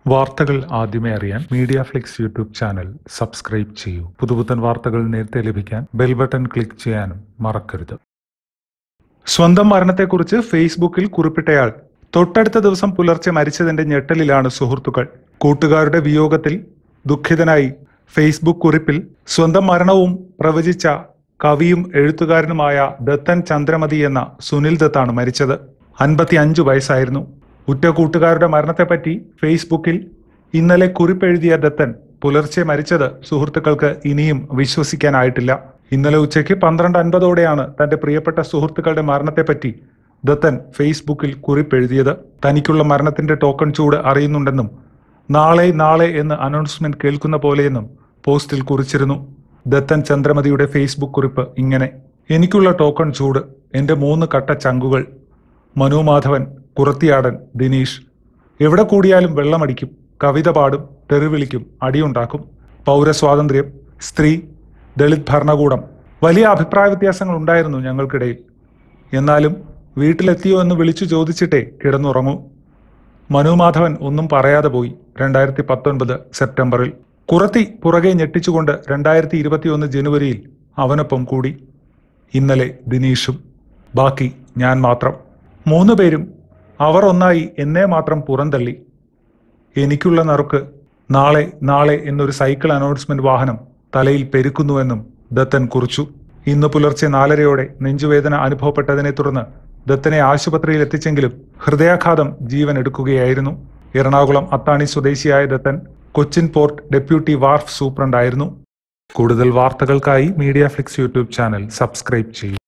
വാർത്തകൾ ആദ്യമേ അറിയാൻ Media Flix YouTube channel subscribe ചെയ്യൂ പുതുപുത്തൻ വാർത്തകൾ നേരത്തെ ലഭിക്കാൻ ബെൽ ബട്ടൺ ക്ലിക്ക് ചെയ്യാനും മറക്കരുത് സ്വന്തം മരണത്തെക്കുറിച്ച് ഫേസ്ബുക്കിൽ കുറിപ്പിട്ടയാൾ തൊട്ടടുത്ത ദിവസം പുലർച്ചെ മരിച്ചതിന്റെ ഞെട്ടലിലാണ് സുഹൃത്തുക്കൾ കൂട്ടുകാരുടെ വിയോഗത്തിൽ ദുഃഖിതനായി ഫേസ്ബുക്ക് കുറിപ്പിൽ സ്വന്തം മരണവും പ്രവചിച്ച കവിയും എഴുത്തുകാരനുമായ ദത്തൻ ചന്ദ്രമതി എന്ന സുനിൽ ദത്താണ് മരിച്ചത് അൻപത്തി അഞ്ചു വയസ്സായിരുന്നു ഉറ്റ കൂട്ടുകാരുടെ മരണത്തെപ്പറ്റി ഫേസ്ബുക്കിൽ ഇന്നലെ കുറിപ്പെഴുതിയ ദത്തൻ പുലർച്ചെ മരിച്ചത് സുഹൃത്തുക്കൾക്ക് ഇനിയും വിശ്വസിക്കാനായിട്ടില്ല ഇന്നലെ ഉച്ചയ്ക്ക് പന്ത്രണ്ട് അൻപതോടെയാണ് തന്റെ പ്രിയപ്പെട്ട സുഹൃത്തുക്കളുടെ മരണത്തെപ്പറ്റി ദത്തൻ ഫേസ്ബുക്കിൽ കുറിപ്പെഴുതിയത് തനിക്കുള്ള മരണത്തിന്റെ ടോക്കൺ ചൂട് അറിയുന്നുണ്ടെന്നും നാളെ നാളെ എന്ന് അനൗൺസ്മെന്റ് കേൾക്കുന്ന പോലെയെന്നും പോസ്റ്റിൽ കുറിച്ചിരുന്നു ദത്തൻ ചന്ദ്രമതിയുടെ ഫേസ്ബുക്ക് കുറിപ്പ് ഇങ്ങനെ എനിക്കുള്ള ടോക്കൺ ചൂട് എന്റെ മൂന്ന് കട്ട ചങ്കുകൾ മനു മാധവൻ കുറത്തിയാടൻ ദിനീഷ് എവിടെ കൂടിയാലും വെള്ളമടിക്കും കവിത പാടും തെറിവിളിക്കും അടിയുണ്ടാക്കും പൗരസ്വാതന്ത്ര്യം സ്ത്രീ ദളിത് ഭരണകൂടം വലിയ അഭിപ്രായ വ്യത്യാസങ്ങൾ ഉണ്ടായിരുന്നു ഞങ്ങൾക്കിടയിൽ എന്നാലും വീട്ടിലെത്തിയോ എന്ന് വിളിച്ചു ചോദിച്ചിട്ടേ കിടന്നുറങ്ങൂ മനു മാധവൻ ഒന്നും പറയാതെ പോയി രണ്ടായിരത്തി പത്തൊൻപത് സെപ്റ്റംബറിൽ കുറത്തി പുറകെ ഞെട്ടിച്ചുകൊണ്ട് രണ്ടായിരത്തി ഇരുപത്തിയൊന്ന് ജനുവരിയിൽ അവനൊപ്പം കൂടി ഇന്നലെ ദിനീഷും ബാക്കി ഞാൻ മാത്രം മൂന്ന് പേരും അവർ ഒന്നായി എന്നെ മാത്രം പുറന്തള്ളി എനിക്കുള്ള നറുക്ക് നാളെ നാളെ എന്നൊരു സൈക്കിൾ അനൗൺസ്മെന്റ് വാഹനം തലയിൽ പെരുക്കുന്നുവെന്നും ദത്തൻ കുറിച്ചു ഇന്ന് പുലർച്ചെ നാലരയോടെ നെഞ്ചുവേദന അനുഭവപ്പെട്ടതിനെ തുടർന്ന് ദത്തനെ ആശുപത്രിയിൽ എത്തിച്ചെങ്കിലും ഹൃദയാഘാതം ജീവൻ എടുക്കുകയായിരുന്നു എറണാകുളം അത്താണി സ്വദേശിയായ Dathan Cochin port deputy wharf സൂപ്രണ്ടായിരുന്നു കൂടുതൽ വാർത്തകൾക്കായി Media Flix YouTube channel subscribe ചെയ്യൂ